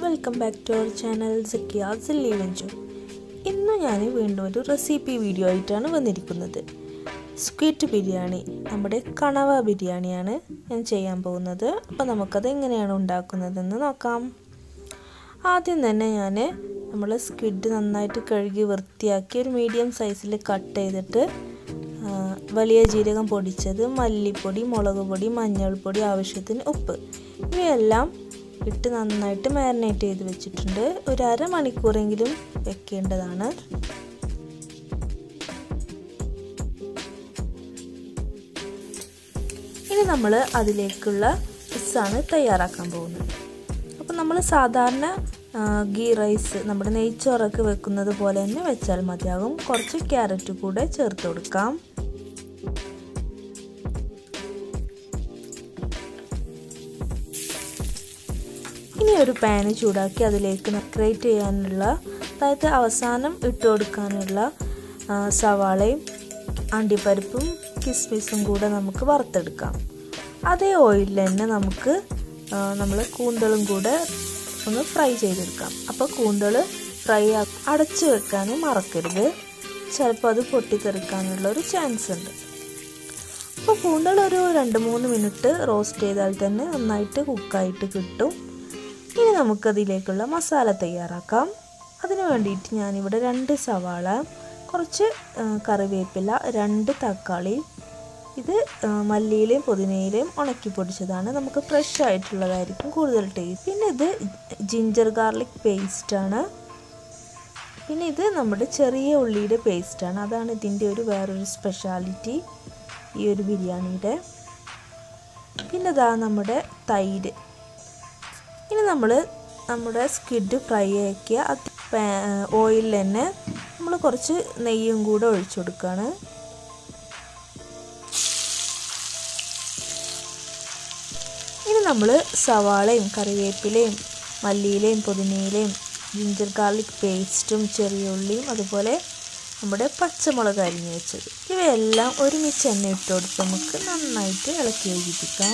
welcome back to our channel Zakiya silly venture ഇന്ന് ഞാൻ വീണ്ടും ഒരു റെസിപ്പി വീഡിയോ ആയിട്ടാണ് വന്നിരിക്കുന്നത് സ്ക്വിറ്റ് ബിരിയാണി നമ്മുടെ കണവ ബിരിയാണിയാണ് ഞാൻ ചെയ്യാൻ പോകുന്നത് അപ്പോൾ നമുക്കത് എങ്ങനെയാണ് ഉണ്ടാക്കുന്നതെന്ന് നോക്കാം ആദ്യം തന്നെ ഞാൻ നമ്മൾ സ്ക്വിഡ് നന്നായിട്ട് കഴുകി വൃത്തിയാക്കി ഒരു മീഡിയം സൈസിൽ കട്ട് ചെയ്തിട്ട് വലിയ ജീരകം പൊടിച്ചത് മല്ലിപ്പൊടി മുളക് പൊടി മഞ്ഞൾപ്പൊടി ആവശ്യത്തിന് ഉപ്പ് ഇവയെല്ലാം ഇട്ട് നന്നായിട്ട് മാരിനേറ്റ് ചെയ്ത് വെച്ചിട്ടുണ്ട് ഒരു അരമണിക്കൂറെങ്കിലും വെക്കേണ്ടതാണ് ഇനി നമ്മൾ അതിലേക്കുള്ള മിക്സാണ് തയ്യാറാക്കാൻ പോകുന്നത് അപ്പോൾ നമ്മൾ സാധാരണ ഗീ റൈസ് നമ്മുടെ നെയ്ച്ചോറൊക്കെ വെക്കുന്നത് പോലെ തന്നെ വെച്ചാൽ മതിയാകും കുറച്ച് ക്യാരറ്റ് കൂടെ ചേർത്ത് കൊടുക്കാം ഇനി ഒരു പാന് ചൂടാക്കി അതിലേക്ക് ക്രിയേറ്റ് ചെയ്യാനുള്ള അതായത് അവസാനം ഇട്ട് കൊടുക്കാനുള്ള സവാളയും അണ്ടിപ്പരിപ്പും കിസ്മിസും കൂടെ നമുക്ക് വറുത്തെടുക്കാം അതേ ഓയിലിൽ തന്നെ നമുക്ക് നമ്മൾ കൂന്തളും കൂടെ ഒന്ന് ഫ്രൈ ചെയ്തെടുക്കാം അപ്പോൾ കൂന്തൾ ഫ്രൈ അടച്ചു വെക്കാനും മറക്കരുത് ചിലപ്പോൾ അത് പൊട്ടിത്തെറിക്കാനുള്ള ഒരു ചാൻസ് ഉണ്ട് അപ്പോൾ കൂന്തൾ ഒരു രണ്ട് മൂന്ന് മിനിറ്റ് റോസ്റ്റ് ചെയ്താൽ തന്നെ നന്നായിട്ട് കുക്കായിട്ട് കിട്ടും ഇനി നമുക്കതിലേക്കുള്ള മസാല തയ്യാറാക്കാം അതിന് വേണ്ടിയിട്ട് ഞാനിവിടെ രണ്ട് സവാള കുറച്ച് കറിവേപ്പില രണ്ട് തക്കാളി ഇത് മല്ലിയിലെയും പുതിനയിലെയും ഉണക്കി പൊടിച്ചതാണ് നമുക്ക് ഫ്രഷ് ആയിട്ടുള്ളതായിരിക്കും കൂടുതൽ ടേസ്റ്റ് പിന്നെ ഇത് ജിഞ്ചർ ഗാർലിക് പേസ്റ്റാണ് പിന്നെ ഇത് നമ്മുടെ ചെറിയ ഉള്ളിയുടെ പേസ്റ്റാണ് അതാണ് ഇതിൻ്റെ ഒരു വേറൊരു സ്പെഷ്യാലിറ്റി ഈ ഒരു ബിരിയാണിയുടെ പിന്നെ ഇതാ നമ്മുടെ തൈര് ഇനി നമ്മൾ നമ്മുടെ സ്കിഡ് ഫ്രൈ ആക്കിയ ഓയിലിൽ തന്നെ നമ്മൾ കുറച്ച് നെയ്യും കൂടെ ഒഴിച്ചു കൊടുക്കുകയാണ് ഇനി നമ്മൾ സവാളയും കറിവേപ്പിലയും മല്ലിയിലയും പുതിനയിലയും ജിഞ്ചർ ഗാർലിക് പേസ്റ്റും ചെറിയ ഉള്ളിയും അതുപോലെ നമ്മുടെ പച്ചമുളക് അരിഞ്ഞു വെച്ചത് ഇവയെല്ലാം ഒരുമിച്ച് തന്നെ ഇട്ട് കൊടുത്ത് നമുക്ക് നന്നായിട്ട് ഇളക്കി യോജിപ്പിക്കാം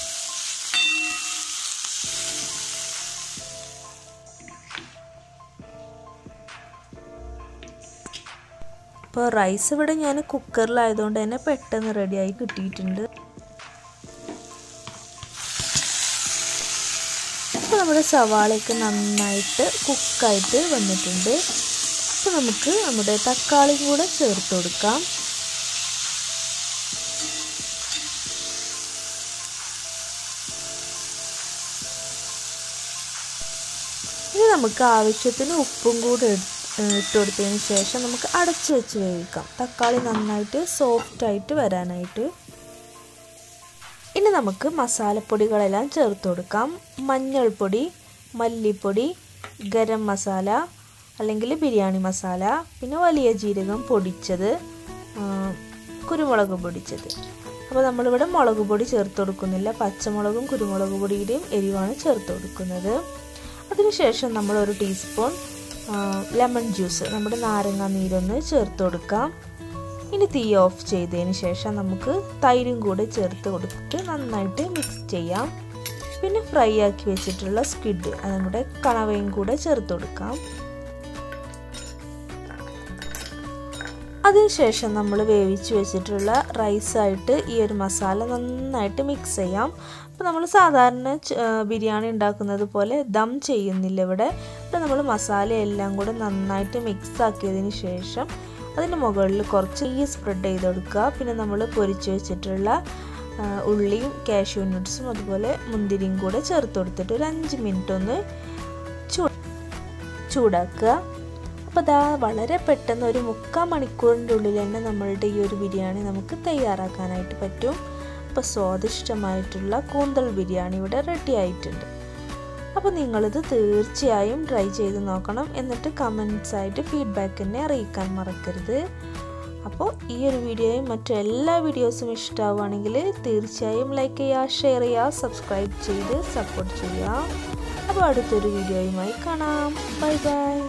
ഇപ്പോൾ റൈസ് ഇവിടെ ഞാൻ കുക്കറിലായതുകൊണ്ട് തന്നെ പെട്ടെന്ന് റെഡിയായി കിട്ടിയിട്ടുണ്ട് അപ്പോൾ നമ്മുടെ സവാളയൊക്കെ നന്നായിട്ട് കുക്കായിട്ട് വന്നിട്ടുണ്ട് അപ്പോൾ നമുക്ക് നമ്മുടെ തക്കാളിയും കൂടെ ചേർത്ത് കൊടുക്കാം ഇനി നമുക്ക് ആവശ്യത്തിന് ഉപ്പും കൂടെ ഇട്ട് കൊടുത്തതിന് ശേഷം നമുക്ക് അടച്ചു വെച്ച് വേവിക്കാം തക്കാളി നന്നായിട്ട് സോഫ്റ്റ് ആയിട്ട് വരാനായിട്ട് ഇനി നമുക്ക് മസാലപ്പൊടികളെല്ലാം ചേർത്ത് കൊടുക്കാം മഞ്ഞൾപ്പൊടി മല്ലിപ്പൊടി ഗരം മസാല അല്ലെങ്കിൽ ബിരിയാണി മസാല പിന്നെ വലിയ ജീരകം പൊടിച്ചത് കുരുമുളക് പൊടിച്ചത് അപ്പോൾ നമ്മളിവിടെ മുളക് പൊടി ചേർത്ത് കൊടുക്കുന്നില്ല പച്ചമുളകും കുരുമുളക് പൊടിയുടെയും എരിവാണ് ചേർത്ത് കൊടുക്കുന്നത് അതിനുശേഷം നമ്മൾ ഒരു ടീസ്പൂൺ ലെമൺ ജ്യൂസ് നമ്മുടെ നാരങ്ങ നീരൊന്ന് ചേർത്ത് കൊടുക്കാം ഇനി തീ ഓഫ് ചെയ്തതിന് ശേഷം നമുക്ക് തൈരും കൂടെ ചേർത്ത് കൊടുത്തിട്ട് നന്നായിട്ട് മിക്സ് ചെയ്യാം പിന്നെ ഫ്രൈ ആക്കി വെച്ചിട്ടുള്ള സ്ക്വിഡ് നമ്മുടെ കണവയും കൂടെ ചേർത്ത് കൊടുക്കാം അതിനുശേഷം നമ്മൾ വേവിച്ച് വെച്ചിട്ടുള്ള റൈസായിട്ട് ഈ ഒരു മസാല നന്നായിട്ട് മിക്സ് ചെയ്യാം അപ്പോൾ നമ്മൾ സാധാരണ ബിരിയാണി ഉണ്ടാക്കുന്നത് പോലെ ദം ചെയ്യുന്നില്ല ഇവിടെ ഇവിടെ നമ്മൾ മസാല എല്ലാം കൂടെ നന്നായിട്ട് മിക്സ് ആക്കിയതിന് ശേഷം അതിന് മുകളിൽ കുറച്ച് ഈ സ്പ്രെഡ് ചെയ്ത് കൊടുക്കുക പിന്നെ നമ്മൾ പൊരിച്ച് വെച്ചിട്ടുള്ള ഉള്ളിയും കാഷ്യൂ നട്ട്സും അതുപോലെ മുന്തിരിയും കൂടെ ചേർത്ത് കൊടുത്തിട്ട് ഒരു അഞ്ച് മിനിറ്റ് ഒന്ന് ചൂ ചൂടാക്കുക അപ്പോൾ അതാ വളരെ പെട്ടെന്ന് ഒരു മുക്കാൽ മണിക്കൂറിൻ്റെ ഉള്ളിൽ തന്നെ നമ്മളുടെ ഈ ഒരു ബിരിയാണി നമുക്ക് തയ്യാറാക്കാനായിട്ട് പറ്റും അപ്പോൾ സ്വാദിഷ്ടമായിട്ടുള്ള കൂന്തൽ ബിരിയാണി ഇവിടെ റെഡി ആയിട്ടുണ്ട് അപ്പോൾ നിങ്ങളിത് തീർച്ചയായും ട്രൈ ചെയ്ത് നോക്കണം എന്നിട്ട് കമൻസ് ആയിട്ട് ഫീഡ്ബാക്ക് എന്നെ അറിയിക്കാൻ മറക്കരുത് അപ്പോൾ ഈ ഒരു വീഡിയോയും മറ്റു എല്ലാ വീഡിയോസും ഇഷ്ടമാവുകയാണെങ്കിൽ തീർച്ചയായും ലൈക്ക് ചെയ്യുക ഷെയർ ചെയ്യുക സബ്സ്ക്രൈബ് ചെയ്ത് സപ്പോർട്ട് ചെയ്യുക അപ്പോൾ അടുത്തൊരു വീഡിയോയുമായി കാണാം ബൈ ബൈ